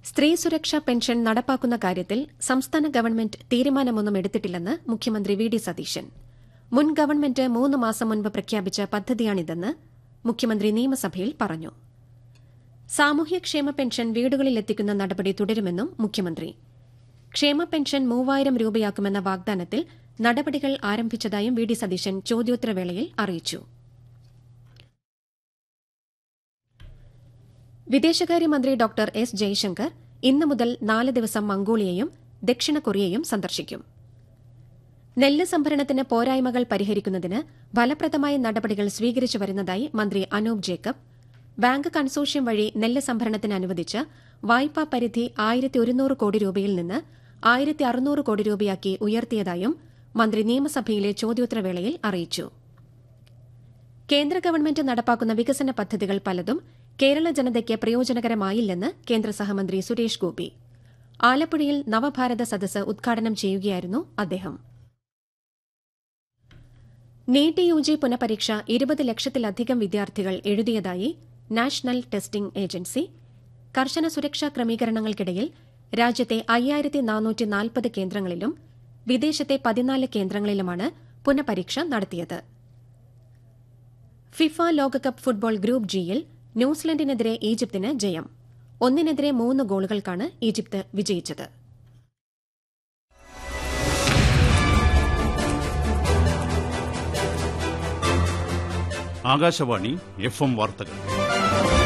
സ്ത്രീ സുരക്ഷാ പെൻഷൻ നടപ്പാക്കുന്ന കാര്യത്തിൽ സംസ്ഥാന ഗവൺമെന്റ് തീരുമാനമൊന്നും എടുത്തിട്ടില്ലെന്ന് മുഖ്യമന്ത്രി വി ഡി സതീശൻ മുൻ ഗവൺമെന്റ് മൂന്ന് മാസം മുൻപ് പ്രഖ്യാപിച്ച പദ്ധതിയാണിതെന്ന് മുഖ്യമന്ത്രി നിയമസഭയിൽ പറഞ്ഞു സാമൂഹ്യക്ഷേമ പെൻഷൻ വീടുകളിലെത്തിക്കുന്ന നടപടി തുടരുമെന്നും മുഖ്യമന്ത്രി ക്ഷേമ പെൻഷൻ മൂവായിരം രൂപയാക്കുമെന്ന വാഗ്ദാനത്തിൽ നടപടികൾ ആരംഭിച്ചതായും വി ഡി സതീശൻ ചോദ്യോത്തരവേളയിൽ അറിയിച്ചു വിദേശകാര്യമന്ത്രി ഡോക്ടർ എസ് ജയശങ്കർ ഇന്നു മുതൽ നാല് ദിവസം മംഗോളിയയും ദക്ഷിണ കൊറിയയും സന്ദർശിക്കും നെല്ല് സംഭരണത്തിന് പോരായ്മകൾ പരിഹരിക്കുന്നതിന് ഫലപ്രദമായ നടപടികൾ സ്വീകരിച്ചു വരുന്നതായി മന്ത്രി അനൂപ് ജേക്കബ് ബാങ്ക് കൺസോഷ്യം വഴി നെല്ല് സംഭരണത്തിന് അനുവദിച്ച വായ്പാ പരിധി ആയിരത്തി ഒരുന്നൂറ് കോടി രൂപയിൽ നിന്ന് ആയിരത്തി അറുന്നൂറ് കോടി രൂപയാക്കി ഉയർത്തിയതായും മന്ത്രി നിയമസഭയിലെ ചോദ്യോത്തരവേളയിൽ അറിയിച്ചു കേന്ദ്ര ഗവൺമെന്റ് നടപ്പാക്കുന്ന വികസന പദ്ധതികൾ പലതും കേരള ജനതയ്ക്ക് പ്രയോജനകരമായില്ലെന്ന് കേന്ദ്ര സഹമന്ത്രി സുരേഷ് ഗോപി ആലപ്പുഴയിൽ നവഭാരത സദസ് ഉദ്ഘാടനം ചെയ്യുകയായിരുന്നു അദ്ദേഹം നീറ്റ് യു ജി പുനഃപരീക്ഷ ഇരുപത് ലക്ഷത്തിലധികം വിദ്യാർത്ഥികൾ എഴുതിയതായി നാഷണൽ ടെസ്റ്റിംഗ് ഏജൻസി കർശന സുരക്ഷാ ക്രമീകരണങ്ങൾക്കിടയിൽ രാജ്യത്തെ അയ്യായിരത്തി നാനൂറ്റി നാൽപ്പത് കേന്ദ്രങ്ങളിലും വിദേശത്തെ പതിനാല് കേന്ദ്രങ്ങളിലുമാണ് പുനഃപരീക്ഷ നടത്തിയത് ഫിഫ ലോകകപ്പ് ഫുട്ബോൾ ഗ്രൂപ്പ് ജിയിൽ ന്യൂസിലൻഡിനെതിരെ ഈജിപ്തിന് ജയം ഒന്നിനെതിരെ മൂന്ന് ഗോളുകൾക്കാണ് ഈജിപ്ത് വിജയിച്ചത് ആകാശവാണി എഫ് എം വാർത്തകൾ